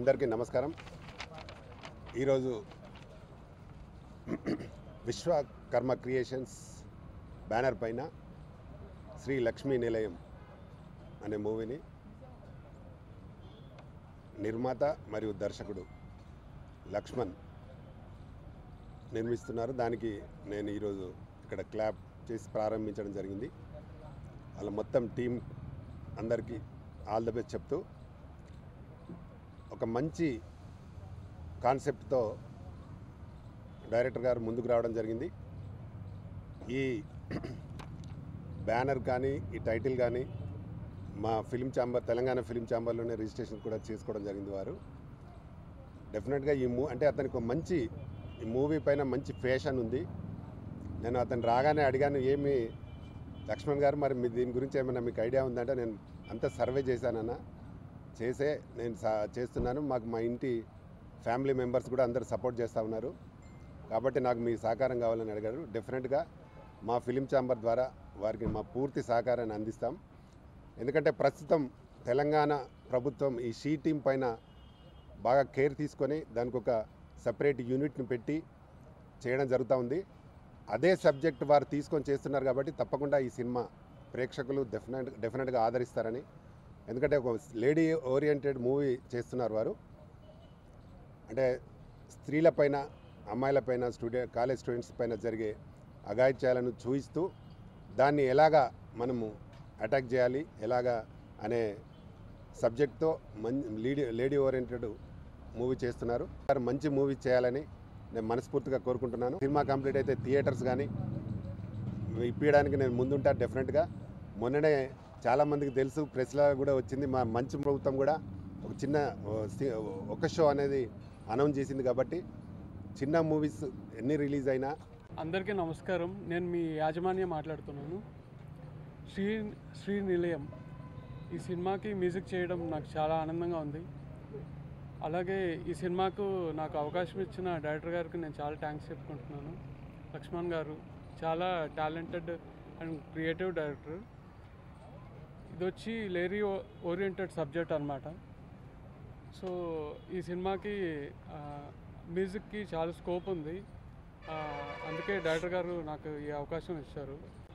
అందరికీ నమస్కారం ఈరోజు విశ్వకర్మ క్రియేషన్స్ బ్యానర్ పైన శ్రీ లక్ష్మీ నిలయం అనే మూవీని నిర్మాత మరియు దర్శకుడు లక్ష్మణ్ నిర్మిస్తున్నారు దానికి నేను ఈరోజు ఇక్కడ క్లాప్ చేసి ప్రారంభించడం జరిగింది వాళ్ళ మొత్తం టీం అందరికీ ఆల్ ద బెస్ట్ చెప్తూ ఒక మంచి కాన్సెప్ట్తో డైరెక్టర్ గారు ముందుకు రావడం జరిగింది ఈ బ్యానర్ కానీ ఈ టైటిల్ కానీ మా ఫిలిం ఛాంబర్ తెలంగాణ ఫిలిం ఛాంబర్లోనే రిజిస్ట్రేషన్ కూడా చేసుకోవడం జరిగింది వారు డెఫినెట్గా ఈ మూ అంటే అతనికి ఒక మంచి ఈ మూవీ పైన మంచి ఫ్యాషన్ ఉంది నేను అతను రాగానే అడిగాను ఏమి లక్ష్మణ్ గారు మరి మీ దీని గురించి ఏమైనా మీకు ఐడియా ఉందంటే నేను అంతా సర్వే చేశానన్న చేసే నేను సా- చేస్తున్నాను మాకు మా ఇంటి ఫ్యామిలీ మెంబర్స్ కూడా అందరు సపోర్ట్ చేస్తూ ఉన్నారు కాబట్టి నాకు మీ సహకారం కావాలని అడిగారు డెఫినెట్గా మా ఫిలిం ఛాంబర్ ద్వారా వారికి మా పూర్తి సహకారాన్ని అందిస్తాం ఎందుకంటే ప్రస్తుతం తెలంగాణ ప్రభుత్వం ఈ షీ టీం పైన బాగా కేర్ తీసుకొని దానికి ఒక సపరేట్ యూనిట్ని పెట్టి చేయడం జరుగుతూ ఉంది అదే సబ్జెక్ట్ వారు తీసుకొని చేస్తున్నారు కాబట్టి తప్పకుండా ఈ సినిమా ప్రేక్షకులు డెఫినెట్ డెఫినెట్గా ఆదరిస్తారని ఎందుకంటే ఒక లేడీ ఓరియంటెడ్ మూవీ చేస్తున్నారు వారు అంటే స్త్రీలపైన అమ్మాయిలపైన స్టూడెంట్ కాలేజ్ స్టూడెంట్స్ పైన జరిగే అఘాయిత్యాలను చూపిస్తూ దాన్ని ఎలాగా మనము అటాక్ చేయాలి ఎలాగా అనే సబ్జెక్ట్తో మం లేడీ లేడీ ఓరియంటెడ్ మూవీ చేస్తున్నారు వారు మంచి మూవీ చేయాలని నేను మనస్ఫూర్తిగా కోరుకుంటున్నాను సినిమా కంప్లీట్ అయితే థియేటర్స్ కానీ ఇప్పించడానికి నేను ముందుంటా డెఫినెట్గా మొన్ననే చాలామందికి తెలుసు ప్రెస్లో కూడా వచ్చింది మా మంచి ప్రభుత్వం కూడా ఒక చిన్న ఓ, సి- ఒక షో అనేది అనౌన్స్ చేసింది కాబట్టి చిన్న మూవీస్ ఎన్ని రిలీజ్ అయినా అందరికీ నమస్కారం నేను మీ యాజమాన్యం మాట్లాడుతున్నాను శ్రీ శ్రీ నిలయం ఈ సినిమాకి మ్యూజిక్ చేయడం నాకు చాలా ఆనందంగా ఉంది అలాగే ఈ సినిమాకు నాకు అవకాశం ఇచ్చిన డైరెక్టర్ గారికి నేను చాలా థ్యాంక్స్ చెప్పుకుంటున్నాను లక్ష్మణ్ గారు చాలా టాలెంటెడ్ అండ్ క్రియేటివ్ డైరెక్టర్ ఇది వచ్చి లేరీ ఓరియంటెడ్ సబ్జెక్ట్ అనమాట సో ఈ సినిమాకి ఆ, మ్యూజిక్కి చాలా స్కోప్ ఉంది ఆ, అందుకే డైరెక్టర్ గారు నాకు ఈ అవకాశం ఇచ్చారు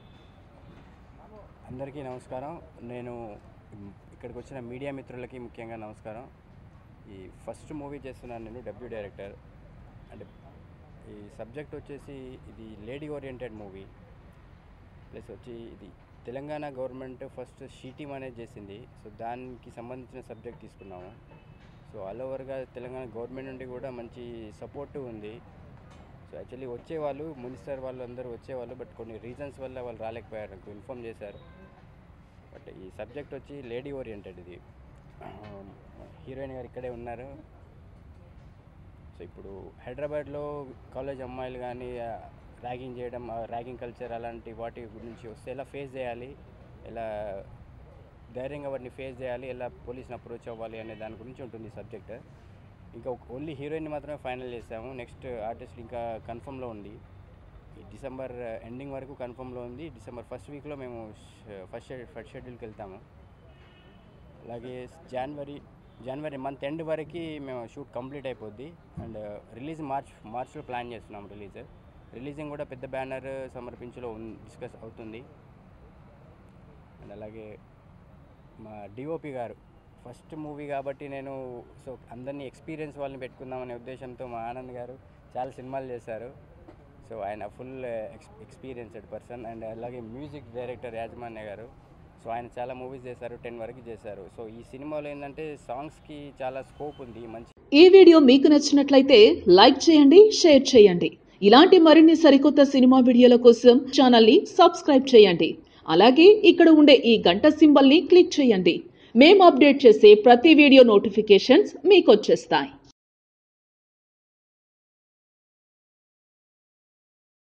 అందరికీ నమస్కారం నేను ఇక్కడికి వచ్చిన మీడియా మిత్రులకి ముఖ్యంగా నమస్కారం ఈ ఫస్ట్ మూవీ చేస్తున్నాను నేను డెబ్యూ డైరెక్టర్ అంటే ఈ సబ్జెక్ట్ వచ్చేసి ఇది లేడీ ఓరియంటెడ్ మూవీ ప్లస్ వచ్చి ఇది తెలంగాణ గవర్నమెంట్ ఫస్ట్ షీటీమ్ అనేది చేసింది సో దానికి సంబంధించిన సబ్జెక్ట్ తీసుకున్నాము సో ఆల్ ఓవర్గా తెలంగాణ గవర్నమెంట్ నుండి కూడా మంచి సపోర్ట్ ఉంది సో యాక్చువల్లీ వచ్చేవాళ్ళు మున్సిపల్ వాళ్ళు అందరూ వచ్చేవాళ్ళు బట్ కొన్ని రీజన్స్ వల్ల వాళ్ళు రాలేకపోయారు నాకు ఇన్ఫామ్ చేశారు బట్ ఈ సబ్జెక్ట్ వచ్చి లేడీ ఓరియంటెడ్ ఇది హీరోయిన్ గారు ఇక్కడే ఉన్నారు సో ఇప్పుడు హైదరాబాద్లో కాలేజ్ అమ్మాయిలు కానీ ర్యాగింగ్ చేయడం ర్యాగింగ్ కల్చర్ అలాంటి వాటి గురించి వస్తే ఎలా ఫేస్ చేయాలి ఎలా ధైర్యంగా వాటిని ఫేస్ చేయాలి ఎలా పోలీస్ని అప్రోచ్ అవ్వాలి అనే దాని గురించి ఉంటుంది సబ్జెక్ట్ ఇంకా ఓన్లీ హీరోయిన్ మాత్రమే ఫైనల్ చేసాము నెక్స్ట్ ఆర్టిస్ట్ ఇంకా కన్ఫర్మ్లో ఉంది ఈ డిసెంబర్ ఎండింగ్ వరకు కన్ఫర్మ్లో ఉంది డిసెంబర్ ఫస్ట్ వీక్లో మేము ఫస్ట్ ఫస్ట్ షెడ్యూల్కి వెళ్తాము అలాగే జనవరి జనవరి మంత్ ఎండ్ వరకు మేము షూట్ కంప్లీట్ అయిపోద్ది అండ్ రిలీజ్ మార్చ్ మార్చ్లో ప్లాన్ చేస్తున్నాం రిలీజ్ రిలీజింగ్ కూడా పెద్ద బ్యానర్ సమర్పించులో డిస్కస్ అవుతుంది అండ్ అలాగే మా డిఓపి గారు ఫస్ట్ మూవీ కాబట్టి నేను సో అందరినీ ఎక్స్పీరియన్స్ వాళ్ళని పెట్టుకుందామనే ఉద్దేశంతో మా ఆనంద్ గారు చాలా సినిమాలు చేశారు సో ఆయన ఫుల్ ఎక్స్పీరియన్స్డ్ పర్సన్ అండ్ అలాగే మ్యూజిక్ డైరెక్టర్ యాజమాన్య గారు సో ఆయన చాలా మూవీస్ చేశారు టెన్ వరకు చేశారు సో ఈ సినిమాలో ఏంటంటే సాంగ్స్కి చాలా స్కోప్ ఉంది మంచి ఈ వీడియో మీకు నచ్చినట్లయితే లైక్ చేయండి షేర్ చేయండి ఇలాంటి మరిన్ని సరికొత్త సినిమా వీడియోల కోసం ఛానల్ని సబ్స్క్రైబ్ చేయండి అలాగే ఇక్కడ ఉండే ఈ గంట సింబల్ని క్లిక్ చేయండి మేము అప్డేట్ చేసే ప్రతి వీడియో నోటిఫికేషన్స్ మీకు వచ్చేస్తాయి